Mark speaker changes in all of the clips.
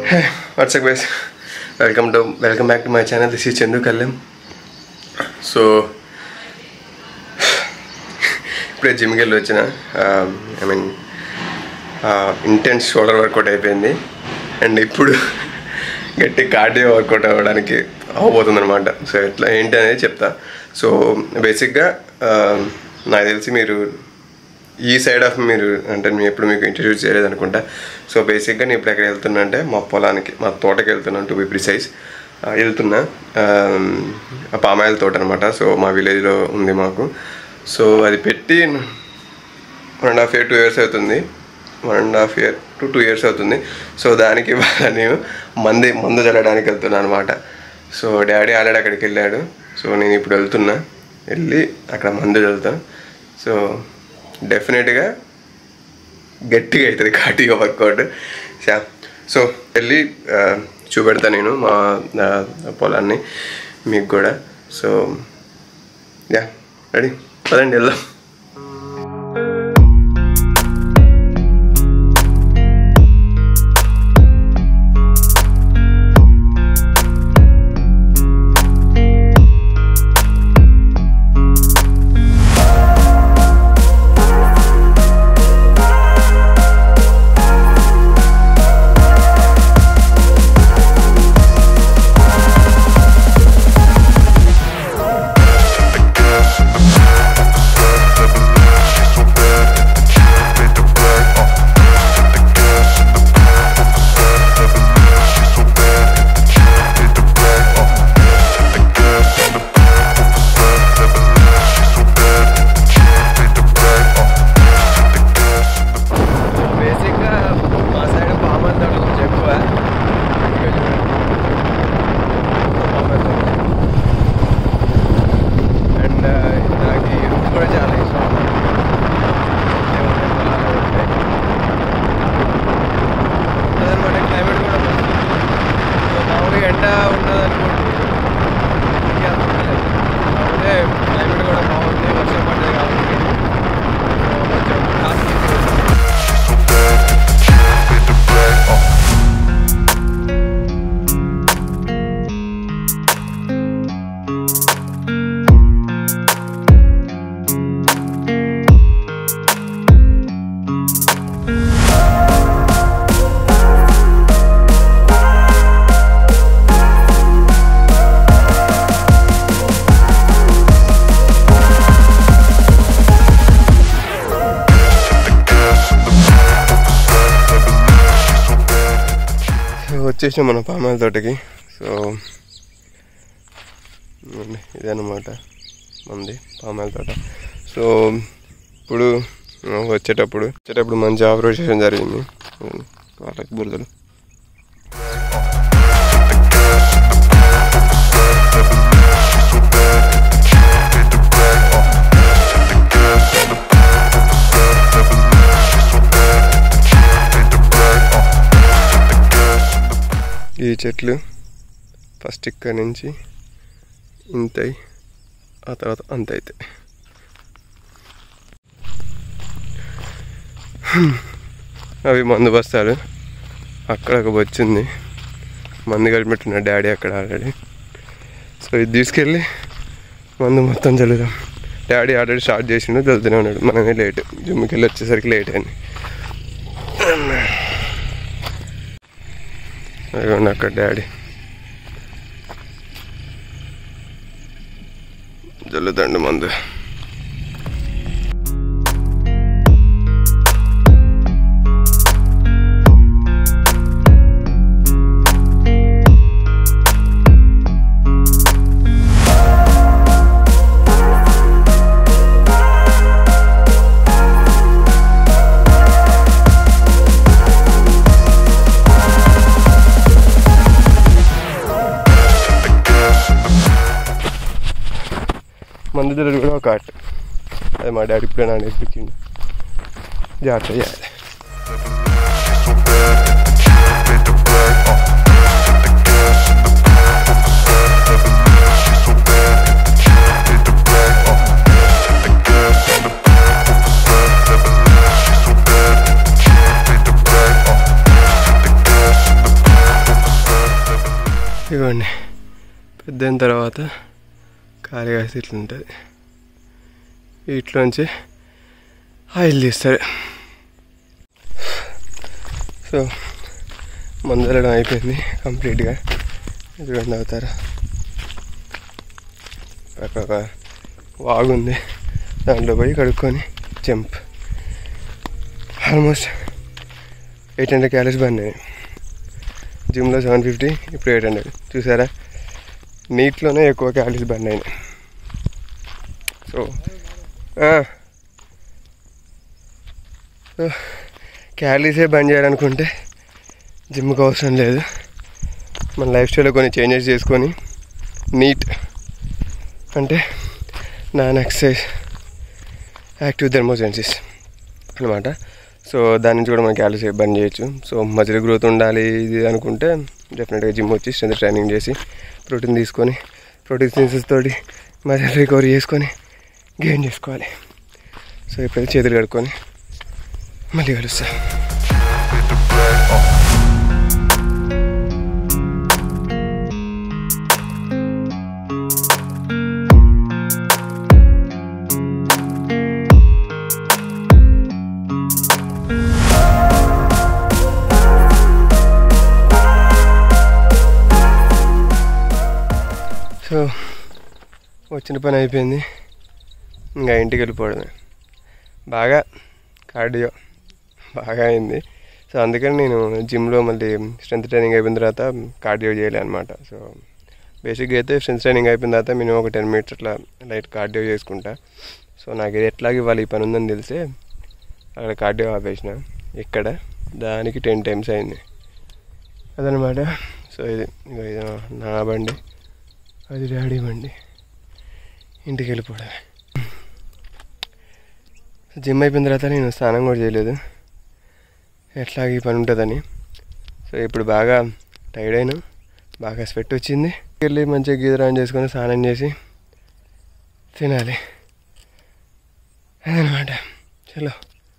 Speaker 1: WhatsApp guys welcome to welcome back to my channel this is Chandu Kalyan so ఇప్పుడే జిమ్కి వెళ్ళి వచ్చిన I mean intense shoulder workout అయిపోయింది and ఇప్పుడు గట్టి కార్డియో వర్కౌట్ అవ్వడానికి అవ్వబోతుంది అనమాట సో ఎట్లా ఏంటి అనేది చెప్తా సో బేసిక్గా నాకు తెలిసి మీరు ఈ సైడ్ ఆఫ్ మీరు అంటే నేను ఎప్పుడు మీకు ఇంట్రడ్యూస్ చేయలేదు అనుకుంటా సో బేసిక్గా నేను ఇప్పుడు ఎక్కడ వెళ్తున్నా అంటే మా పొలానికి మా తోటకి వెళ్తున్నాను టు బి ప్రిసైజ్ వెళ్తున్నా ఆ పామాయిల్ తోట అనమాట సో మా విలేజ్లో ఉంది మాకు సో అది పెట్టి one and half year two years అవుతుంది one and half year to two years అవుతుంది సో దానికి ఇవాళ నేను మంది మందు చల్లడానికి వెళ్తున్నాను అనమాట సో డాడీ ఆల్రెడీ అక్కడికి వెళ్ళాడు సో నేను ఇప్పుడు వెళ్తున్నా వెళ్ళి అక్కడ మందు చల్లుతాను సో డెఫినెట్గా గట్టిగా అవుతుంది కార్డియో వర్కౌట్ శా సో వెళ్ళి ఆ, చూపెడతా నేను మా ఆ, పొలాన్ని మీకు కూడా సో యా రెడీ పదండి వెళ్దాం బేసిక్గా మా సైడ్ పామాయిల్ తోట కొంచెం ఎక్కువ అండ్ నాకు ఈ రూట్ కూడా చాలా ఇష్టం దేవుని పొలాలు ఉంటాయి. అదనమాట క్లైమేట్ కూడా మంచిది. సో మామూలుగా ఎండ ఉండదు అనుకోండి కాకపోతే క్లైమేట్ కూడా బాగుంది వర్షం పడ్డది కాబట్టి సో కొంచెం కాస్త సో వచ్చేసాం మన పామాయిల తోటకి సో ఇదిగోండి ఇదన్నమాట మంది పామాయిల తోట సో ఇప్పుడు ఆ, వచ్చేటప్పుడు వచ్చేటప్పుడు మంచి ఆపరేషన్ జరిగింది ఇదిగోండి, వాళ్ళకి బురదలు ఈ చెట్లు ఫస్ట్ ఇక్కడ నుంచి ఇంతయి ఆ తర్వాత అంత అవుతాయి అవి మందు బస్తాలు అక్కడ ఒక వచ్చింది మందు కలిపెట్టిన డాడీ అక్కడ ఆల్రెడీ సో ఇది తీసుకెళ్ళి మందు మొత్తం చల్లుదాం డాడీ ఆల్రెడీ స్టార్ట్ చేసిండు చల్లుతూనే ఉన్నాడు మనమే లేట్ జిమ్కి వెళ్ళి వచ్చేసరికి లేట్ అయింది అదిగోండి అక్కడ డాడీ జల్లుదండి మందు మందు జల్లుడు కూడా ఒక ఆర్ట్ అది మా డాడీ ఇప్పుడే నాకు నేర్పించిండు జాగ్రత్త చేయాలి
Speaker 2: Black, uh,
Speaker 1: ఇవ్వండి పెద్ద అయిన తర్వాత ఖాళీ కాసి ఇట్లా ఉంటుంది ఇట్లోంచి ఆయిల్ తీస్తారు సో మందలడం అయిపోయింది కంప్లీట్గా చూడండి అవుతారు అక్కడ ఒక వాగుంది దాంట్లో పోయి కడుక్కొని jump almost eight hundred calories పడినాయి జిమ్లో సెవెన్ ఫిఫ్టీ ఇప్పుడు ఎయిట్ హండ్రెడ్ చూసారా నీటిలోనే ఎక్కువ క్యాలరీస్ పడినాయి సో సో క్యాలరీసే బంద్ చేయాలనుకుంటే జిమ్కి అవసరం లేదు మన లైఫ్ స్టైల్లో కొన్ని చేంజెస్ చేసుకొని నీట్ అంటే నాన్ ఎక్సర్సైజ్ యాక్టివ్ థెర్మోజెన్సిస్ అనమాట సో దాని నుంచి కూడా మనం క్యాలరీస్ బంద్ చేయొచ్చు సో మజిల్ గ్రోత్ ఉండాలి ఇది అనుకుంటే డెఫినెట్గా జిమ్ వచ్చి స్ట్రెంత్ ట్రైనింగ్ చేసి ప్రోటీన్ తీసుకొని ప్రోటీన్ సిన్సెస్ తోటి మజిల్ రికవరీ చేసుకొని గెయిన్ చేసుకోవాలి సో ఇప్పుడైతే చేతులు కడుక్కొని మళ్ళీ కలుస్తా సో వచ్చిన పని అయిపోయింది ఇంకా ఇంటికి వెళ్ళిపోవడమే బాగా కార్డియో బాగా అయింది సో అందుకని నేను జిమ్లో మళ్ళీ స్ట్రెంత్ ట్రైనింగ్ అయిపోయిన తర్వాత కార్డియో చేయలే అనమాట సో బేసిక్గా అయితే స్ట్రెంత్ ట్రైనింగ్ అయిపోయిన తర్వాత మినిమం ఒక టెన్ మినిట్స్ అట్లా లైట్ కార్డియో చేసుకుంటా సో నాకు ఇది ఎట్లాగే ఇవాళ ఈ పని ఉందని తెలిసే అక్కడ కార్డియో ఆపేసిన ఇక్కడ దానికి టెన్ టైమ్స్ అయింది అదనమాట సో ఇది ఇగో ఇది నా బండి అది డాడీ బండి ఇంటికి వెళ్ళిపోవడమే జిమ్ అయిపోయిన తర్వాత నేను స్నానం కూడా చేయలేదు ఎట్లాగ ఈ పని ఉంటుందని సో ఇప్పుడు బాగా టైర్డ్ అయినా బాగా స్వెట్ వచ్చింది వెళ్ళి మంచిగా గీదర్ ఆన్ చేసుకొని స్నానం చేసి తినాలి అదనమాట చలో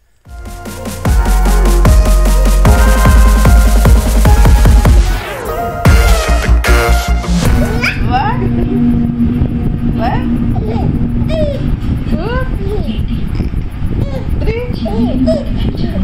Speaker 2: What? What? Two, three.